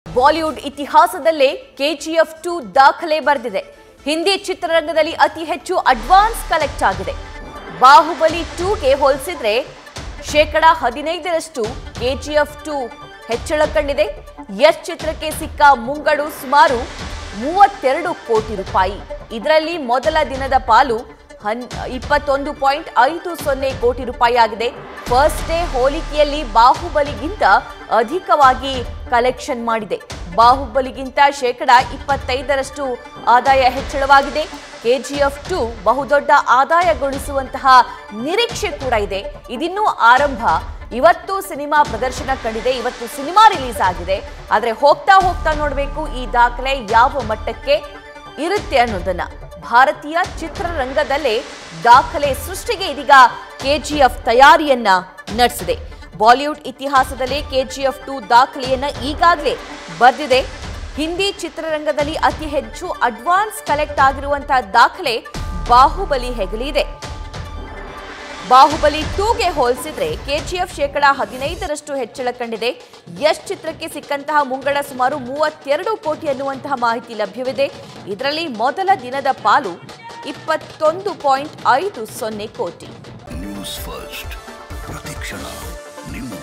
Bollywood ಇತಿಹಾಸದಲ್ಲೇ KGF to ದಾಖಲೆ ಬರೆದಿದೆ ಹಿಂದಿ ಚಿತ್ರರಂಗದಲ್ಲಿ ಅತಿ ಹೆಚ್ಚು ಅಡ್ವಾನ್ಸ್ ಕಲೆಕ್ಟ್ ಆಗಿದೆ ಬಾಹುಬಲಿ ಟೂಗೆ ಹೋಲಿಸಿದ್ರೆ ಶೇಕಡ ಹದಿನೈದರಷ್ಟು ಕೆಜಿಎಫ್ ಟು ಹೆಚ್ಚಳ ಕಂಡಿದೆ ಯಶ್ ಚಿತ್ರಕ್ಕೆ ಸಿಕ್ಕ ಮುಂಗಡು ಸುಮಾರು ಮೂವತ್ತೆರಡು ಕೋಟಿ ರೂಪಾಯಿ ಇದರಲ್ಲಿ ಮೊದಲ ದಿನದ ಪಾಲು ಹನ್ ಇಪ್ಪತ್ತೊಂದು ಪಾಯಿಂಟ್ ಐದು ಸೊನ್ನೆ ಕೋಟಿ ರೂಪಾಯಿ ಆಗಿದೆ ಫಸ್ಟ್ ಡೇ ಹೋಲಿಕೆಯಲ್ಲಿ ಬಾಹುಬಲಿಗಿಂತ ಅಧಿಕವಾಗಿ ಕಲೆಕ್ಷನ್ ಮಾಡಿದೆ ಬಾಹುಬಲಿಗಿಂತ ಶೇಕಡ ಇಪ್ಪತ್ತೈದರಷ್ಟು ಆದಾಯ ಹೆಚ್ಚಳವಾಗಿದೆ ಕೆಜಿಎಫ್ ಟು ಬಹುದೊಡ್ಡ ಆದಾಯ ಗಳಿಸುವಂತಹ ನಿರೀಕ್ಷೆ ಕೂಡ ಇದೆ ಇದಿನ್ನೂ ಆರಂಭ ಇವತ್ತು ಸಿನಿಮಾ ಪ್ರದರ್ಶನ ಕಂಡಿದೆ ಇವತ್ತು ಸಿನಿಮಾ ರಿಲೀಸ್ ಆಗಿದೆ ಆದರೆ ಹೋಗ್ತಾ ಹೋಗ್ತಾ ನೋಡಬೇಕು ಈ ದಾಖಲೆ ಯಾವ ಮಟ್ಟಕ್ಕೆ ಇರುತ್ತೆ ಅನ್ನೋದನ್ನ ಭಾರತೀಯ ಚಿತ್ರರಂಗದಲ್ಲೇ ದಾಖಲೆ ಸೃಷ್ಟಿಗೆ ಇದೀಗ ಕೆಜಿಎಫ್ ತಯಾರಿಯನ್ನ ನಡೆಸಿದೆ ಬಾಲಿವುಡ್ ಇತಿಹಾಸದಲ್ಲೇ ಕೆಜಿಎಫ್ ಟು ದಾಖಲೆಯನ್ನ ಈಗಾಗಲೇ ಬರೆದಿದೆ ಹಿಂದಿ ಚಿತ್ರರಂಗದಲ್ಲಿ ಅತಿ ಹೆಚ್ಚು ಅಡ್ವಾನ್ಸ್ ಕಲೆಕ್ಟ್ ಆಗಿರುವಂತಹ ದಾಖಲೆ ಬಾಹುಬಲಿ ಹೆಗಲಿದೆ ಬಾಹುಬಲಿ ಟೂಗೆ ಹೋಲಿಸಿದ್ರೆ ಕೆಜಿಎಫ್ ಶೇಕಡ ಹದಿನೈದರಷ್ಟು ಹೆಚ್ಚಳ ಕಂಡಿದೆ ಯಶ್ ಚಿತ್ರಕ್ಕೆ ಸಿಕ್ಕಂತಹ ಮುಂಗಡ ಸುಮಾರು ಮೂವತ್ತೆರಡು ಕೋಟಿ ಅನ್ನುವಂತಹ ಮಾಹಿತಿ ಲಭ್ಯವಿದೆ ಇದರಲ್ಲಿ ಮೊದಲ ದಿನದ ಪಾಲು ಇಪ್ಪತ್ತೊಂದು ಪಾಯಿಂಟ್ ಐದು ಸೊನ್ನೆ ಕೋಟಿ ನ್ಯೂಸ್ ಫಸ್ಟ್ ಪ್ರತಿಕ್ಷಣ ನಿಮ್ಮ